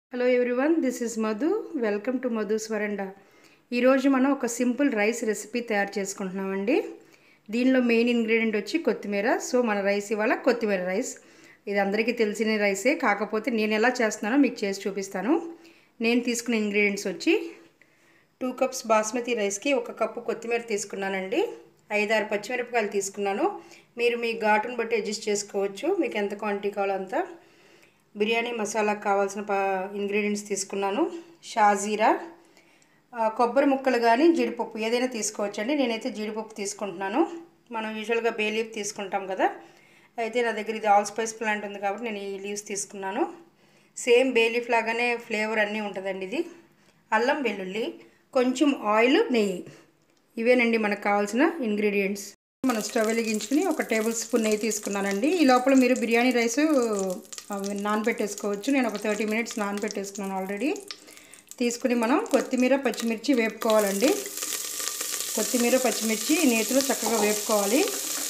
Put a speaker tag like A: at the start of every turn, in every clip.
A: hello everyone this is Madhu welcome to Madhu's veranda ఈరోజు మనం ఒక సింపుల్ రైస్ రెసిపీ తయారు చేసుకుంటున్నామండి దీనిలో మెయిన్ ఇంగ్రీడియంట్ వచ్చి కొత్తిమీర సో మన రైస్ ఇవాళ కొత్తిమీర రైస్ ఇది అందరికీ తెలిసిన రైసే కాకపోతే నేను ఎలా చేస్తున్నానో మీకు చేసి చూపిస్తాను నేను తీసుకున్న ఇంగ్రీడియంట్స్ వచ్చి టూ కప్స్ బాస్మతి రైస్కి ఒక కప్పు కొత్తిమీర తీసుకున్నానండి ఐదారు పచ్చిమిరపకాయలు తీసుకున్నాను మీరు మీ ఘాటును బట్టి అడ్జస్ట్ చేసుకోవచ్చు మీకు ఎంత క్వాంటిటీ కావాలో అంత బిర్యానీ మసాలాకు కావాల్సిన ప ఇంగ్రీడియంట్స్ తీసుకున్నాను షాజీరా ఆ, కొబ్బరి ముక్కలు కానీ జీడిపప్పు ఏదైనా తీసుకోవచ్చండి నేనైతే జీడిపప్పు తీసుకుంటున్నాను మనం యూజువల్గా బే లీఫ్ తీసుకుంటాం కదా అయితే నా దగ్గర ఇది ఆల్ స్పైస్ ప్లాంట్ ఉంది కాబట్టి నేను ఈ లీవ్స్ తీసుకున్నాను సేమ్ బే లీఫ్ లాగానే ఫ్లేవర్ అన్నీ ఉంటుందండి ఇది అల్లం వెల్లుల్లి కొంచెం ఆయిల్ నెయ్యి ఇవేనండి మనకు కావాల్సిన ఇంగ్రీడియంట్స్ మనం స్టవ్ వెలిగించుకుని ఒక టేబుల్ స్పూన్ నెయ్యి తీసుకున్నానండి ఈ లోపల మీరు బిర్యానీ రైస్ నానబెట్టేసుకోవచ్చు నేను ఒక థర్టీ మినిట్స్ నానబెట్టేసుకున్నాను ఆల్రెడీ తీసుకుని మనం కొత్తిమీర పచ్చిమిర్చి వేపుకోవాలండి కొత్తిమీర పచ్చిమిర్చి నేతిలో చక్కగా వేపుకోవాలి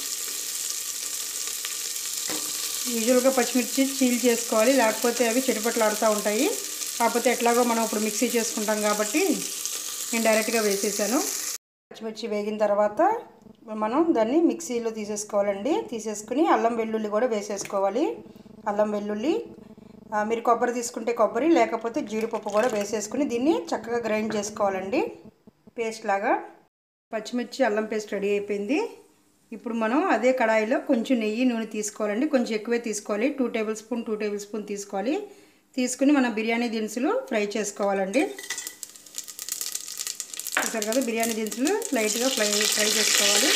A: యూజువల్గా పచ్చిమిర్చి చీల్ చేసుకోవాలి లేకపోతే అవి చిటపట్లాడుతూ ఉంటాయి కాకపోతే ఎట్లాగో మనం ఇప్పుడు మిక్సీ చేసుకుంటాం కాబట్టి నేను డైరెక్ట్గా వేసేసాను పచ్చిమిర్చి వేగిన తర్వాత మనం దాన్ని మిక్సీలో తీసేసుకోవాలండి తీసేసుకుని అల్లం వెల్లుల్లి కూడా వేసేసుకోవాలి అల్లం వెల్లుల్లి ఆ, మీరు కొబ్బరి తీసుకుంటే కొబ్బరి లేకపోతే జీడిపప్పు కూడా వేసేసుకుని దీన్ని చక్కగా గ్రైండ్ చేసుకోవాలండి పేస్ట్ లాగా పచ్చిమిర్చి అల్లం పేస్ట్ రెడీ అయిపోయింది ఇప్పుడు మనం అదే కడాయిలో కొంచెం నెయ్యి నూనె తీసుకోవాలండి కొంచెం ఎక్కువే తీసుకోవాలి two tablespoon two tablespoon తీసుకోవాలి తీసుకుని మనం బిర్యానీ దినుసులు ఫ్రై చేసుకోవాలండి చూసారు కదా బిర్యానీ దినుసులు లైట్గా ఫ్రై ఫ్రై చేసుకోవాలి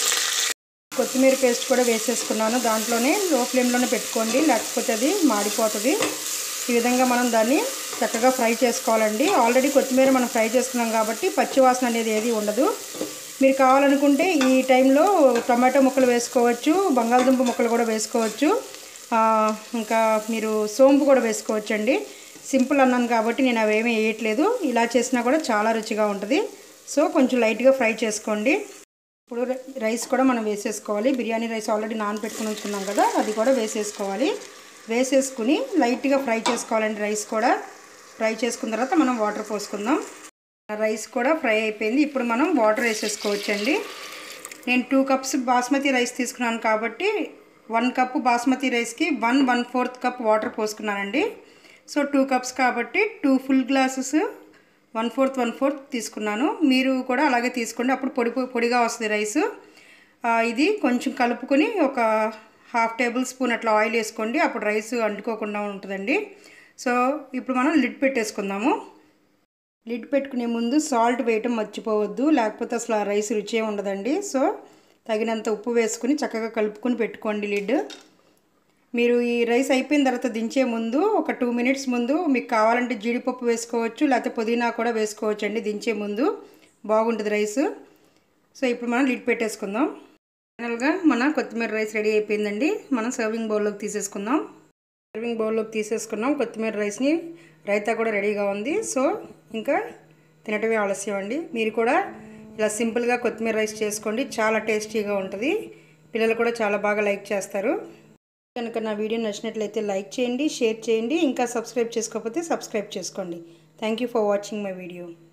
A: కొత్తిమీర పేస్ట్ కూడా వేసేసుకున్నాను దాంట్లోనే లో ఫ్లేమ్లోనే పెట్టుకోండి లేకపోతే అది మాడిపోతుంది ఈ విధంగా మనం దాన్ని చక్కగా ఫ్రై చేసుకోవాలండి ఆల్రెడీ కొత్తిమీర మనం ఫ్రై చేసుకున్నాం కాబట్టి పచ్చివాసన అనేది ఏది ఉండదు మీరు కావాలనుకుంటే ఈ టైంలో టమాటో ముక్కలు వేసుకోవచ్చు బంగాళదుంప ముక్కలు కూడా వేసుకోవచ్చు ఆ, ఇంకా మీరు సోంపు కూడా వేసుకోవచ్చండి సింపుల్ అన్నాను కాబట్టి నేను అవేమీ వేయట్లేదు ఇలా చేసినా కూడా చాలా రుచిగా ఉంటుంది సో కొంచెం లైట్గా ఫ్రై చేసుకోండి ఇప్పుడు రై- రైస్ కూడా మనం వేసేసుకోవాలి బిర్యానీ రైస్ ఆల్రెడీ నానబెట్టుకుని ఉంచుకున్నాం కదా అది కూడా వేసేసుకోవాలి వేసేసుకుని లైట్గా ఫ్రై చేసుకోవాలండి రైస్ కూడా ఫ్రై చేసుకున్న తర్వాత మనం వాటర్ పోసుకుందాం రైస్ కూడా ఫ్రై అయిపోయింది ఇప్పుడు మనం వాటర్ వేసేసుకోవచ్చండి నేను టూ కప్స్ బాస్మతి రైస్ తీసుకున్నాను కాబట్టి వన్ కప్ బాస్మతి రైస్కి one one fourth cup water పోసుకున్నానండి సో టూ కప్స్ కాబట్టి two full glasses one fourth one fourth తీసుకున్నాను మీరు కూడా అలాగే తీసుకోండి అప్పుడు పొడి పొడిగా వస్తుంది రైస్ ఆ, ఇది కొంచెం కలుపుకొని ఒక హాఫ్ టేబుల్ స్పూన్ అట్లా ఆయిల్ వేసుకోండి అప్పుడు రైస్ అంటుకోకుండా ఉంటుందండి సో ఇప్పుడు మనం లిడ్ పెట్టేసుకుందాము లిడ్ పెట్టుకునే ముందు సాల్ట్ వేయటం మర్చిపోవద్దు లేకపోతే అసలు ఆ రైస్ రుచే ఉండదండి సో తగినంత ఉప్పు వేసుకుని చక్కగా కలుపుకొని పెట్టుకోండి లిడ్ మీరు ఈ రైస్ అయిపోయిన తర్వాత దించే ముందు ఒక టూ మినిట్స్ ముందు మీకు కావాలంటే జీడిపప్పు వేసుకోవచ్చు లేకపోతే పుదీనా కూడా వేసుకోవచ్చు అండి దించే ముందు బాగుంటుంది రైస్ సో ఇప్పుడు మనం లిడ్ పెట్టేసుకుందాం ఫైనల్గా మన కొత్తిమీర రైస్ రెడీ అయిపోయిందండి మనం సర్వింగ్ బౌల్లోకి తీసేసుకుందాం సర్వింగ్ బౌల్లోకి తీసేసుకున్నాం కొత్తిమీర రైస్ని రైతా కూడా రెడీగా ఉంది సో ఇంకా తినటమే ఆలస్యం అండి మీరు కూడా ఇలా సింపుల్గా కొత్తిమీర రైస్ చేసుకోండి చాలా టేస్టీగా ఉంటుంది పిల్లలు కూడా చాలా బాగా లైక్ చేస్తారు కనుక నా వీడియో నచ్చినట్లయితే లైక్ చేయండి షేర్ చేయండి ఇంకా సబ్స్క్రైబ్ చేసుకోకపోతే సబ్స్క్రైబ్ చేసుకోండి thank you for watching my video